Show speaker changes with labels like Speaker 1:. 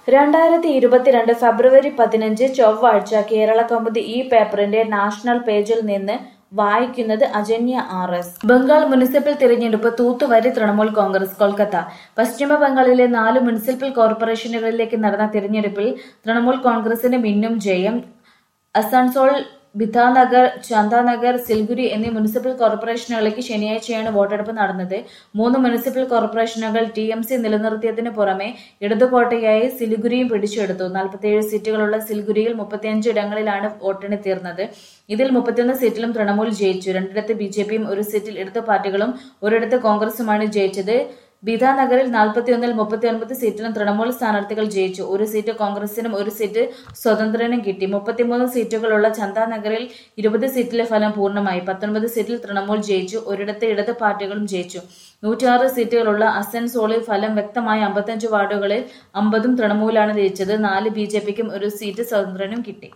Speaker 1: രണ്ടായിരത്തി ഇരുപത്തിരണ്ട് ഫെബ്രുവരി പതിനഞ്ച് ചൊവ്വാഴ്ച കേരള കൗമുദി ഈ പേപ്പറിന്റെ നാഷണൽ പേജിൽ നിന്ന് വായിക്കുന്നത് Ajanya R S Bengal municipal തിരഞ്ഞെടുപ്പ് തൂത്തുവാരി തൃണമൂൽ കോൺഗ്രസ് കൊൽക്കത്ത പശ്ചിമ ബംഗാളിലെ നാല് മുനിസിപ്പൽ കോർപ്പറേഷനുകളിലേക്ക് നടന്ന തിരഞ്ഞെടുപ്പിൽ തൃണമൂൽ കോൺഗ്രസിന് മിന്നും ജയം അസാൻസോൾ ബിധാനഗർ ചന്ദാനഗർ സിൽഗുരി എന്നീ മുനിസിപ്പൽ കോർപ്പറേഷനുകളിലേക്ക് ശനിയാഴ്ചയാണ് വോട്ടെടുപ്പ് നടന്നത് മൂന്ന് മുനിസിപ്പൽ കോർപ്പറേഷനുകൾ ടി എം സി നിലനിർത്തിയതിനു പുറമെ ഇടതുകോട്ടയായി സിലിഗുരിയും പിടിച്ചെടുത്തു നാൽപ്പത്തിയേഴ് സീറ്റുകളുള്ള സിൽഗുരിയിൽ മുപ്പത്തിയഞ്ച് ഇടങ്ങളിലാണ് വോട്ടെണ്ണി തീർന്നത് ഇതിൽ മുപ്പത്തിയൊന്ന് സീറ്റിലും തൃണമൂൽ ജയിച്ചു രണ്ടിടത്ത് ബി ജെ പിയും ഒരു സീറ്റിൽ ഇടതു പാർട്ടികളും ഒരിടത്ത് കോൺഗ്രസുമാണ് ജയിച്ചത് ബിധാനഗറിൽ നാൽപ്പത്തിയൊന്നിൽ മുപ്പത്തിയൊൻപത് സീറ്റിലും തൃണമൂൽ സ്ഥാനാർത്ഥികൾ ജയിച്ചു ഒരു സീറ്റ് കോൺഗ്രസിനും ഒരു സീറ്റ് സ്വതന്ത്രനും കിട്ടി മുപ്പത്തിമൂന്ന് സീറ്റുകളുള്ള ചന്ദാനഗറിൽ ഇരുപത് സീറ്റിലെ ഫലം പൂർണ്ണമായി പത്തൊൻപത് സീറ്റിൽ തൃണമൂൽ ജയിച്ചു ഒരിടത്ത് ഇടത് പാർട്ടികളും ജയിച്ചു നൂറ്റിയാറ് സീറ്റുകളുള്ള അസൻസോളിൽ ഫലം വ്യക്തമായ അമ്പത്തഞ്ച് വാർഡുകളിൽ അമ്പതും തൃണമൂലാണ് ജയിച്ചത് നാല് ബി ജെ പിക്കും ഒരു സീറ്റ് സ്വതന്ത്രനും കിട്ടി